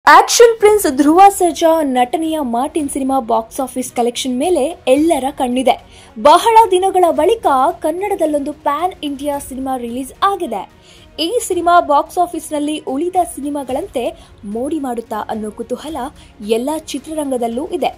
action prince Dhruva Sarja ನಟನೆಯ Martin cinema box office collection ಮೇಲೆ ಎಲ್ಲರ ಕಣ್ಣಿದೆ ಬಹಳ ದಿನಗಳ ಬಳಿಕ ಕನ್ನಡದಲ್ಲೊಂದು ಪ್ಯಾನ್ ಇಂಡಿಯಾ ಸಿನಿಮಾ ರಿಲೀಸ್ ಆಗಿದೆ ಈ ಸಿನಿಮಾ ಬಾಕ್ಸ್ ಆಫೀಸ್ನಲ್ಲಿ ಉಳಿದ ಸಿನಿಮಾಗಳಂತೆ ಮೋಡಿ ಮಾಡುತ್ತಾ ಅನ್ನೋ ಕುತೂಹಲ ಎಲ್ಲ ಚಿತ್ರರಂಗದಲ್ಲೂ ಇದೆ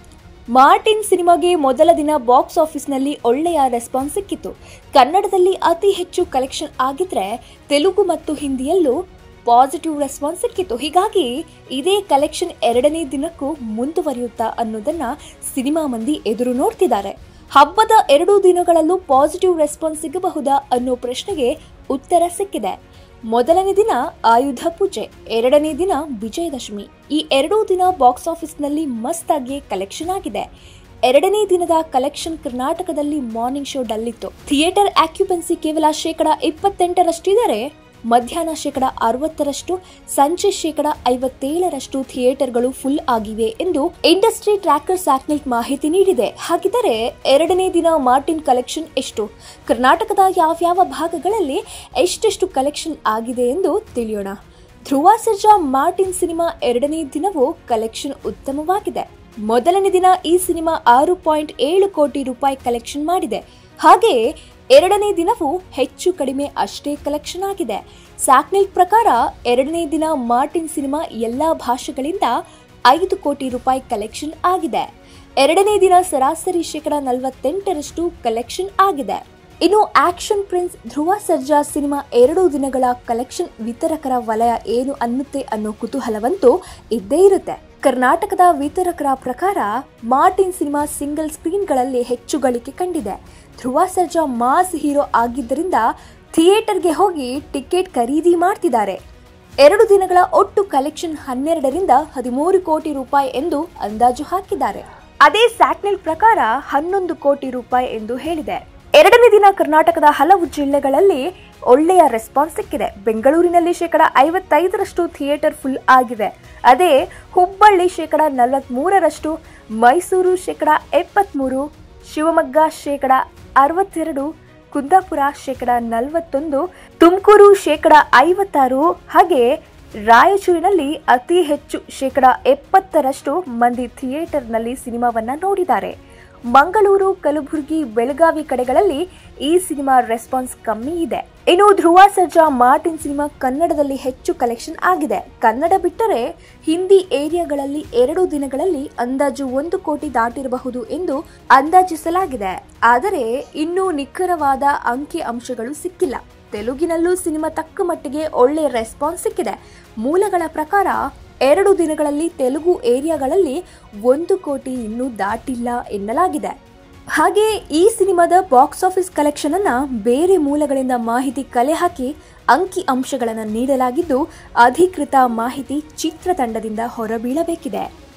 ಮಾರ್ಟಿನ್ ಸಿನಿಮಾಗೆ ಮೊದಲ ದಿನ ಬಾಕ್ಸ್ ಆಫೀಸ್ನಲ್ಲಿ ಒಳ್ಳೆಯ ರೆಸ್ಪಾನ್ಸ್ ಸಿಕ್ಕಿತ್ತು ಕನ್ನಡದಲ್ಲಿ ಅತಿ ಹೆಚ್ಚು ಕಲೆಕ್ಷನ್ ಆಗಿದ್ರೆ ತೆಲುಗು ಮತ್ತು ಹಿಂದಿಯಲ್ಲೂ ಪಾಸಿಟಿವ್ ರೆಸ್ಪಾನ್ಸ್ ಸಿಕ್ಕಿತ್ತು ಹೀಗಾಗಿ ಇದೇ ಕಲೆಕ್ಷನ್ ಎರಡನೇ ದಿನಕ್ಕೂ ಮುಂದುವರಿಯುತ್ತಾ ಅನ್ನೋದನ್ನ ಸಿನಿಮಾ ಮಂದಿ ಎದುರು ನೋಡ್ತಿದ್ದಾರೆ ಹಬ್ಬದ ಎರಡು ದಿನಗಳಲ್ಲೂ ಪಾಸಿಟಿವ್ ರೆಸ್ಪಾನ್ಸ್ ಸಿಗಬಹುದಾ ಅನ್ನೋ ಪ್ರಶ್ನೆಗೆ ಉತ್ತರ ಸಿಕ್ಕಿದೆ ಮೊದಲನೇ ದಿನ ಆಯುಧ ಪೂಜೆ ಎರಡನೇ ದಿನ ವಿಜಯದಶಮಿ ಈ ಎರಡೂ ದಿನ ಬಾಕ್ಸ್ ಆಫೀಸ್ನಲ್ಲಿ ಮಸ್ತಾಗಿ ಕಲೆಕ್ಷನ್ ಆಗಿದೆ ಎರಡನೇ ದಿನದ ಕಲೆಕ್ಷನ್ ಕರ್ನಾಟಕದಲ್ಲಿ ಮಾರ್ನಿಂಗ್ ಶೋ ಡಲ್ಲಿತ್ತು ಥಿಯೇಟರ್ ಆಕ್ಯುಪೆನ್ಸಿ ಕೇವಲ ಶೇಕಡ ಇಪ್ಪತ್ತೆಂಟರಷ್ಟಿದ್ದರೆ ಮಧ್ಯಾಹ್ನ ಶೇಕಡ ಅರವತ್ತರಷ್ಟು ಸಂಜೆ ಶೇಕಡ ಐವತ್ತೇಳರಷ್ಟು ಥಿಯೇಟರ್ಗಳು ಫುಲ್ ಆಗಿವೆ ಎಂದು ಇಂಡಸ್ಟ್ರಿ ಟ್ರ್ಯಾಕರ್ ಸ್ಯಾಕ್ನೆಟ್ ಮಾಹಿತಿ ನೀಡಿದೆ ಹಾಗಿದ್ದರೆ ಎರಡನೇ ದಿನ ಮಾರ್ಟಿನ್ ಕಲೆಕ್ಷನ್ ಎಷ್ಟು ಕರ್ನಾಟಕದ ಯಾವ್ಯಾವ ಭಾಗಗಳಲ್ಲಿ ಎಷ್ಟೆಷ್ಟು ಕಲೆಕ್ಷನ್ ಆಗಿದೆ ಎಂದು ತಿಳಿಯೋಣ ಧ್ರುವ ಸರ್ಜಾ ಮಾರ್ಟಿನ್ ಸಿನಿಮಾ ಎರಡನೇ ದಿನವೂ ಕಲೆಕ್ಷನ್ ಉತ್ತಮವಾಗಿದೆ ಮೊದಲನೇ ದಿನ ಈ ಸಿನಿಮಾ ಆರು ಪಾಯಿಂಟ್ ಏಳು ಕೋಟಿ ರೂಪಾಯಿ ಕಲೆಕ್ಷನ್ ಮಾಡಿದೆ ಹಾಗೆಯೇ ಎರಡನೇ ದಿನವೂ ಹೆಚ್ಚು ಕಡಿಮೆ ಅಷ್ಟೇ ಕಲೆಕ್ಷನ್ ಆಗಿದೆ ಸ್ಯಾಕ್ನೆಲ್ ಪ್ರಕಾರ ಎರಡನೇ ದಿನ ಮಾರ್ಟಿನ್ ಸಿನಿಮಾ ಎಲ್ಲಾ ಭಾಷೆಗಳಿಂದ ಐದು ಕೋಟಿ ರೂಪಾಯಿ ಕಲೆಕ್ಷನ್ ಆಗಿದೆ ಎರಡನೇ ದಿನ ಸರಾಸರಿ ಶೇಕಡ ನಲವತ್ತೆಂಟರಷ್ಟು ಕಲೆಕ್ಷನ್ ಆಗಿದೆ ಇನ್ನು action prince Dhruva Sarja cinema ಎರಡು ದಿನಗಳ ಕಲೆಕ್ಷನ್ ವಿತರಕರ ವಲಯ ಏನು ಅನ್ನುತ್ತೆ ಅನ್ನೋ ಕುತೂಹಲವಂತೂ ಇದ್ದೇ ಇರುತ್ತೆ ಕರ್ನಾಟಕದ ವಿತರಕರ ಪ್ರಕಾರ ಮಾರ್ಟಿನ್ ಸಿನಿಮಾ ಸಿಂಗಲ್ ಸ್ಕ್ರೀನ್ಗಳಲ್ಲಿ ಹೆಚ್ಚು ಗಳಿಕೆ ಕಂಡಿದೆ ಧ್ರುವ ಸರ್ಜಾ ಮಾಸ್ ಹೀರೋ ಆಗಿದ್ದರಿಂದ ಥಿಯೇಟರ್ಗೆ ಹೋಗಿ ಟಿಕೆಟ್ ಖರೀದಿ ಮಾಡ್ತಿದ್ದಾರೆ ಎರಡು ದಿನಗಳ ಒಟ್ಟು ಕಲೆಕ್ಷನ್ ಹನ್ನೆರಡರಿಂದ ಹದಿಮೂರು ಕೋಟಿ ರೂಪಾಯಿ ಎಂದು ಅಂದಾಜು ಹಾಕಿದ್ದಾರೆ ಅದೇ ಸ್ಯಾಕ್ನೆಲ್ ಪ್ರಕಾರ ಹನ್ನೊಂದು ಕೋಟಿ ರೂಪಾಯಿ ಎಂದು ಹೇಳಿದೆ ಎರಡನೇ ದಿನ ಕರ್ನಾಟಕದ ಹಲವು ಜಿಲ್ಲೆಗಳಲ್ಲಿ ಒಳ್ಳೆಯ ರೆಸ್ಪಾನ್ಸ್ ಸಿಕ್ಕಿದೆ ಬೆಂಗಳೂರಿನಲ್ಲಿ ಶೇಕಡ ಐವತ್ತೈದರಷ್ಟು ಥಿಯೇಟರ್ ಫುಲ್ ಆಗಿದೆ ಅದೇ ಹುಬ್ಬಳ್ಳಿ ಶೇಕಡ ನಲವತ್ಮೂರರಷ್ಟು ಮೈಸೂರು ಶೇಕಡ ಎಪ್ಪತ್ಮೂರು ಶಿವಮೊಗ್ಗ ಶೇಕಡ ಅರವತ್ತೆರಡು ಕುಂದಾಪುರ ಶೇಕಡ ನಲವತ್ತೊಂದು ತುಮಕೂರು ಶೇಕಡ ಐವತ್ತಾರು ಹಾಗೆ ರಾಯಚೂರಿನಲ್ಲಿ ಅತಿ ಹೆಚ್ಚು ಶೇಕಡ ಎಪ್ಪತ್ತರಷ್ಟು ಮಂದಿ ಥಿಯೇಟರ್ನಲ್ಲಿ ಸಿನಿಮಾವನ್ನ ನೋಡಿದ್ದಾರೆ ಮಂಗಳೂರು ಕಲಬುರಗಿ ಬೆಳಗಾವಿ ಕಡೆಗಳಲ್ಲಿ ಈ ಸಿನಿಮಾ ರೆಸ್ಪಾನ್ಸ್ ಕಮ್ಮಿ ಇದೆ ಇನ್ನು ಧ್ರುವ ಸರ್ಜಾ ಮಾರ್ಟಿನ್ ಸಿನಿಮಾ ಕನ್ನಡದಲ್ಲಿ ಹೆಚ್ಚು ಕಲೆಕ್ಷನ್ ಆಗಿದೆ ಕನ್ನಡ ಬಿಟ್ಟರೆ ಹಿಂದಿ ಏರಿಯಾಗಳಲ್ಲಿ ಎರಡು ದಿನಗಳಲ್ಲಿ ಅಂದಾಜು ಒಂದು ಕೋಟಿ ದಾಟಿರಬಹುದು ಎಂದು ಅಂದಾಜಿಸಲಾಗಿದೆ ಆದರೆ ಇನ್ನೂ ನಿಖರವಾದ ಅಂಕಿ ಅಂಶಗಳು ಸಿಕ್ಕಿಲ್ಲ ತೆಲುಗಿನಲ್ಲೂ ಸಿನಿಮಾ ತಕ್ಕ ಮಟ್ಟಿಗೆ ಒಳ್ಳೆ ರೆಸ್ಪಾನ್ಸ್ ಸಿಕ್ಕಿದೆ ಮೂಲಗಳ ಪ್ರಕಾರ ಎರಡು ದಿನಗಳಲ್ಲಿ ತೆಲುಗು ಏರಿಯಾಗಳಲ್ಲಿ ಒಂದು ಕೋಟಿ ಇನ್ನೂ ದಾಟಿಲ್ಲ ಎನ್ನಲಾಗಿದೆ ಹಾಗೆ ಈ ಸಿನಿಮಾದ ಬಾಕ್ಸ್ ಆಫೀಸ್ ಕಲೆಕ್ಷನ್ ಅನ್ನ ಬೇರೆ ಮೂಲಗಳಿಂದ ಮಾಹಿತಿ ಕಲೆ ಹಾಕಿ ಅಂಕಿ ಅಂಶಗಳನ್ನು ನೀಡಲಾಗಿದ್ದು ಅಧಿಕೃತ ಮಾಹಿತಿ ಚಿತ್ರತಂಡದಿಂದ ಹೊರಬೀಳಬೇಕಿದೆ